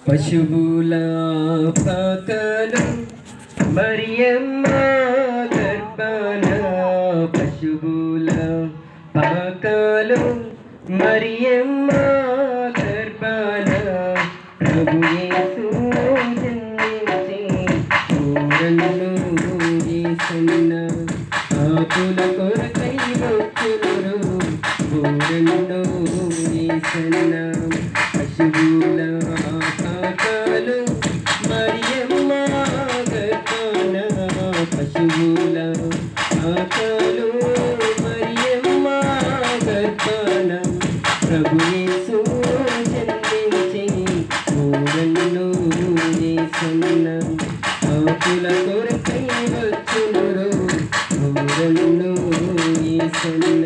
పశువుల పాకలు మరియమ్మ గర్భాన పశువుల పాకలు మరియమ్మ గర్భాన ప్రభు యేసు జన్మించి ఊరన్ను యేసన్న ఆకుల కొరకై వచ్చును ఊరన్ను యేసన్న పశువుల పాకలు మరియమ్మ గర్భాన పశువుల పాకలు మరియమ్మ గర్భాన ప్రభు యేసు జన్మించి ఊరన్ను యేసన్న ఆకుల కొరకై వచ్చును ఊరన్ను యేసన్న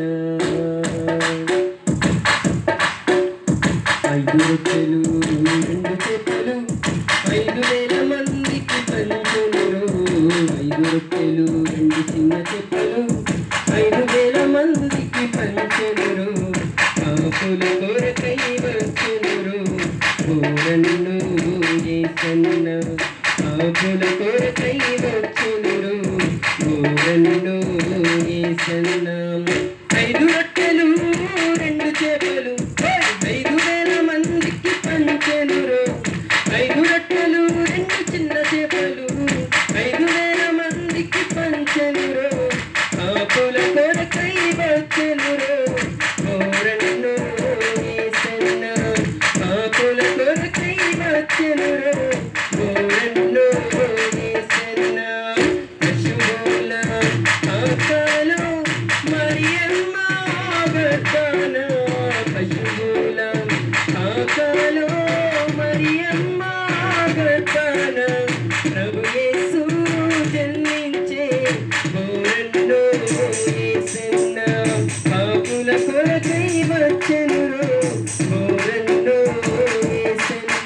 ఐదు రొట్టెలు రెండు చేపలు ఐదు వేల మందికి పంచునురు ఐదు రొట్టెలు రెండు చిన్న చేపలు ఐదు వేల మందికి పంచునురు కాపుల కొరకై వచ్చునురు పూరన్ను చేసన్న కాపుల కొరకై వచ్చునురు పూరన్ను చేసన్న ఐదు రొట్టెలు రెండు చేపలు ఐదు వేల మందికి పంచెనురు ఐదు రొట్టెలు రెండు చిన్న చేపలు ఐదు వేల మందికి పంచెనురు ఆకుల కొరకై వచ్చెనురు ఓరన్ను యేసన్న ఆకుల కొరకై వచ్చెనురు ఓరన్ను యేసన్న పశువుల ఆకలు మరియమ్మ గర్భాన పశువుల ఆకలు మరియమ్మ గర్భాన ప్రభు యేసు జన్మించే ఓరన్ను యేసన్న పాపుల కొరకై వచ్చెనురు ఓరన్ను యేసన్న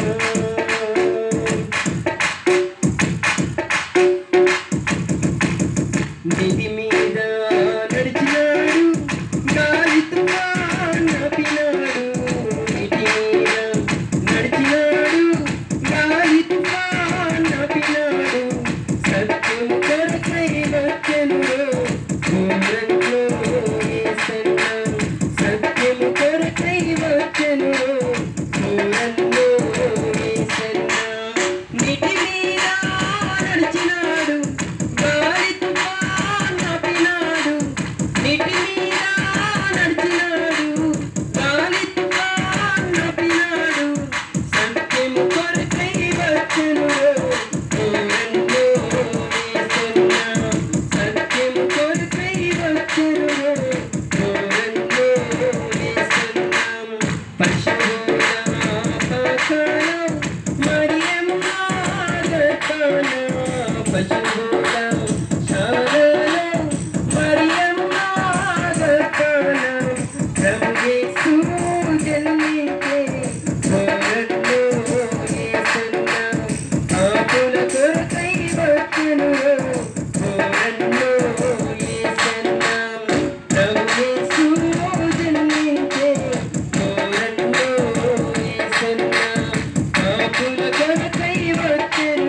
నిధి మీద నడిచినాడు గాలితో నపినాడు నిధి మీద నడిచినాడు గాలితో నపినాడు సత్యం కొరకై వచ్చెను పూర్ణంలో యేసన్న సత్యం కొరకై వచ్చెను పూర్ణంలో యేసన్న నిధి మీద నడిచినాడు గాలి తుఫాన్ ఆపినాడు నీటి మీద నడిచినాడు గాలి తుఫాన్ ఆపినాడు సత్యము కొరకై వచ్చెను ఓరన్ను యేసన్న సత్యము కొరకై వచ్చెను ఓరన్ను యేసన్న పశువుల పాకలో మరియమ్మ గర్భాన పశువుల శాలలో మరియమ్మ గర్భాన ప్రభు యేసు జన్మించే ఓరన్ను యేసన్న ఆకుల కొరకై వచ్చెను ఓరన్ను యేసన్న ప్రభు యేసు జన్మించే ఓరన్ను యేసన్న ఆకుల కొరకై వచ్చెను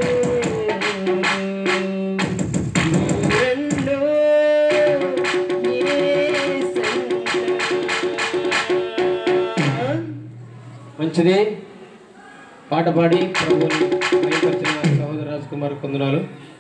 ఓరన్ను యేసన్న మంచిది పాట పాడి ప్రభుని భయపరిచిన సహోదర రాజ్ కుమార్ కొందనాలు